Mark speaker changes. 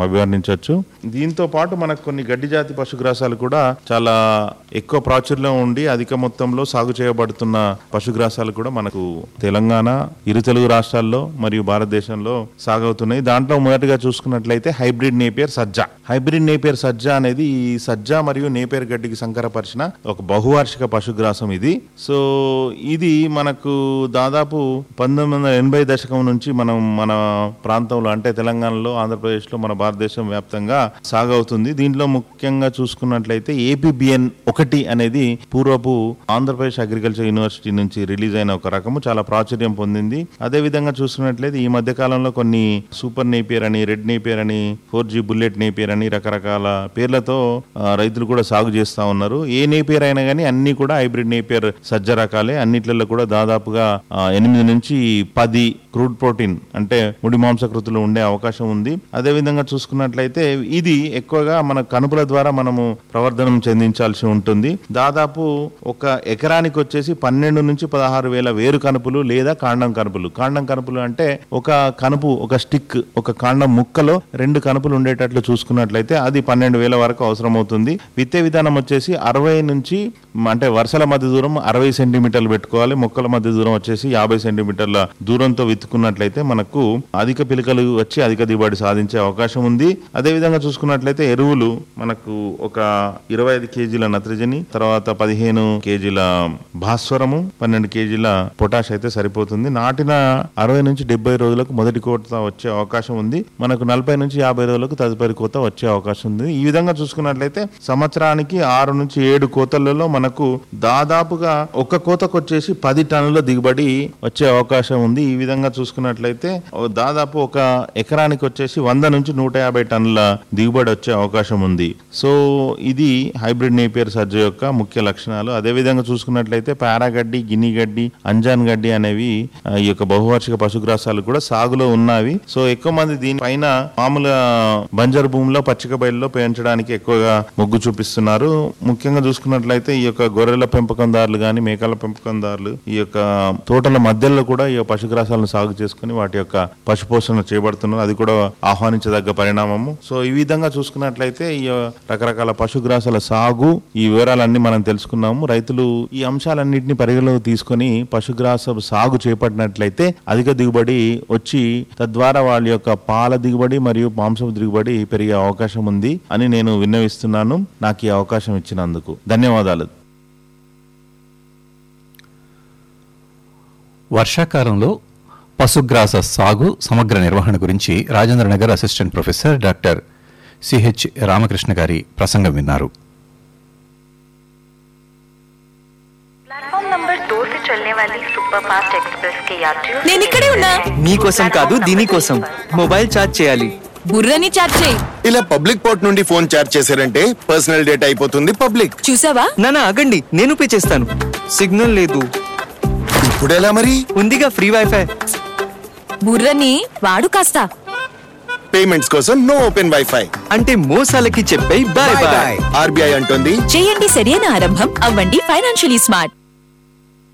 Speaker 1: అభివర్ణించవచ్చు దీంతో పాటు మనకు కొన్ని గడ్డి జాతి పశుగ్రాసాలు కూడా చాలా ఎక్కువ ప్రాచుర్యం ఉండి అధిక మొత్తంలో సాగు చేయబడుతున్న పశుగ్రాసాలు కూడా మనకు తెలంగాణ ఇరు తెలుగు రాష్ట్రాల్లో మరియు భారతదేశంలో సాగవుతున్నాయి దాంట్లో మొదటిగా చూసుకున్నట్లయితే హైబ్రిడ్ నేపియర్ సజ్జ హైబ్రిడ్ నేపియర్ సజ్జ అనేది ఈ సజ్జ మరియు నేపియర్ గడ్డికి సంకరపరిచిన ఒక బహువార్షిక పశుగ్రాసం ఇది సో ఇది మనకు దాదాపు పంతొమ్మిది వందల ఎనభై దశకం నుంచి మనం మన ప్రాంతంలో అంటే తెలంగాణలో ఆంధ్రప్రదేశ్లో మన భారతదేశం వ్యాప్తంగా సాగవుతుంది దీంట్లో ముఖ్యంగా చూసుకున్నట్లయితే ఏపీబిఎన్ ఒకటి అనేది పూర్వపు ఆంధ్రప్రదేశ్ అగ్రికల్చర్ యూనివర్సిటీ నుంచి రిలీజ్ అయిన ఒక రకము చాలా ప్రాచుర్యం పొందింది అదే విధంగా చూసుకున్నట్లయితే ఈ మధ్య కాలంలో కొన్ని సూపర్ నేపియర్ అని రెడ్ నేపియర్ అని ఫోర్ జీ బుల్లెట్ నేపియర్ అని రకరకాల పేర్లతో ఆ, రైతులు కూడా సాగు చేస్తా ఉన్నారు ఏ నేపియర్ అయినా కానీ అన్ని కూడా హైబ్రిడ్ నేపియర్ సజ్జ రకాలే అన్నిట్లలో కూడా దాదాపుగా ఆ, ఎనిమిది నుంచి పది క్రూడ్ ప్రోటీన్ అంటే ముడి మాంసకృతులు ఉండే అవకాశం ఉంది అదే విధంగా చూసుకున్నట్లయితే ఇది ఎక్కువగా మన కనుపుల ద్వారా మనము ప్రవర్ధనం చెందించాల్సి ఉంటుంది దాదాపు ఒక ఎకరానికి వచ్చేసి పన్నెండు నుంచి పదహారు వేల వేరు కనుపులు లేదా కాండం కనుపులు కాండం కనుపులు అంటే ఒక కనుపు ఒక స్టిక్ ఒక కాండం ముక్కలో రెండు కనుపులు ఉండేటట్లు చూసుకున్నట్లయితే అది పన్నెండు వేల వరకు అవసరం అవుతుంది విత్తే విధానం వచ్చేసి అరవై నుంచి మ- అంటే వరుసల మధ్య దూరం అరవై సెంటీమీటర్లు పెట్టుకోవాలి మొక్కల మధ్య దూరం వచ్చేసి యాభై సెంటీమీటర్ల దూరంతో విత్తుకున్నట్లయితే మనకు అధిక పిలకలు వచ్చి అధిక దిగుబడి సాధించే అవకాశం ఉంది అదే విధంగా చూసుకున్నట్లయితే ఎరువులు మనకు ఒక ఇరవై ఐదు కేజీల నత్రజని తర్వాత పదిహేను కేజీల భాస్వరము పన్నెండు కేజీల పొటాష్ అయితే సరిపోతుంది నాటిన అరవై నుంచి డెబ్బై రోజులకు మొదటి కోత వచ్చే అవకాశం ఉంది మనకు నలభై నుంచి యాభై రోజులకు తదుపరి కోత వచ్చే అవకాశం ఉంది ఈ విధంగా చూసుకున్నట్లయితే సంవత్సరానికి ఆరు నుంచి ఏడు కోతలలో మనకు దాదాపుగా ఒక కోతకు వచ్చేసి పది టన్నుల దిగుబడి వచ్చే అవకాశం ఉంది ఈ విధంగా చూసుకున్నట్లయితే ఓ దాదాపు ఒక ఎకరానికి వచ్చేసి వంద నుంచి నూట యాభై టన్నుల దిగుబడి వచ్చే అవకాశం ఉంది సో ఇది హైబ్రిడ్ నేపియర్ సజ్జ యొక్క ముఖ్య లక్షణాలు అదే విధంగా చూసుకున్నట్లయితే పారాగడ్డి గిని గడ్డి అంజాన్ గడ్డి అనేవి ఆ, ఈ యొక్క బహువార్షిక పశుగ్రాసాలు కూడా సాగులో ఉన్నవి సో ఎక్కువ మంది దీనిపైన మామూలుగా బంజరు భూమిలో పచ్చిక బయలులో పెంచడానికి ఎక్కువగా మొగ్గు చూపిస్తున్నారు ముఖ్యంగా చూసుకున్నట్లయితే ఈ యొక్క గొర్రెల పెంపకందారులు కానీ మేకల పెంపకందారులు ఈ యొక్క తోటల మధ్యలో కూడా ఈ యొక్క పశుగ్రాసాలను సాగు చేసుకుని వాటి యొక్క పశుపోషణ చేయబడుతున్నారు అది కూడా ఆహ్వానించదగ్గ పరిణామము సో ఈ విధంగా చూసుకున్నట్లయితే ఈ రకరకాల పశుగ్రాసాల సాగు ఈ వివరాలన్నీ మనం తెలుసుకున్నాము రైతులు ఈ అంశాలన్నింటినీ పరిగణలోకి తీసుకొని పశుగ్రాస సాగు చేపట్టినట్లయితే అధిక దిగుబడి వచ్చి తద్వారా వాళ్ళ యొక్క పాల దిగుబడి మరియు మాంసపు దిగుబడి పెరిగే అవకాశం ఉంది అని నేను విన్నవిస్తున్నాను నాకు ఈ అవకాశం ఇచ్చినందుకు ధన్యవాదాలు
Speaker 2: వర్షాకాలంలో పశుగ్రాస సాగు సమగ్ర నిర్వహణ గురించి Rajendranagar assistant professor doctor CH Ramakrishna గారి ప్రసంగం విన్నారు
Speaker 3: प्लेटफॉर्म नंबर दो से चलने वाली सुपरफास्ट एक्सप्रेस के यात्रियों से
Speaker 4: నేను ఇక్కడే ఉన్నా
Speaker 5: మీకోసం కాదు దీనికోసం మొబైల్ ఛార్జ్ చేయాలి
Speaker 4: బుర్రని చాట్ చేయి
Speaker 6: ఇలా పబ్లిక్ పోర్ట్ నుండి ఫోన్ చార్జ్ చేశారంటే పర్సనల్ డేటా అయిపోతుంది పబ్లిక్
Speaker 4: చూసావా
Speaker 5: నానా ఆగండి నేను పే చేస్తాను సిగ్నల్ లేదు
Speaker 6: ఇప్పుడు ఎలా మరి
Speaker 5: ఉందిగా ఫ్రీ వైఫై
Speaker 4: బుర్రని వాడు కాస్త
Speaker 6: పేమెంట్స్ కోసం నో ఓపెన్ వైఫై
Speaker 5: అంటే మోసాలకి చెప్పే బాయ్ బాయ్
Speaker 6: ఆర్బీఐ అంటుంది
Speaker 4: చేయండి సరైన ఆరంభం అవ్వండి ఫైనాన్షియలీ స్మార్ట్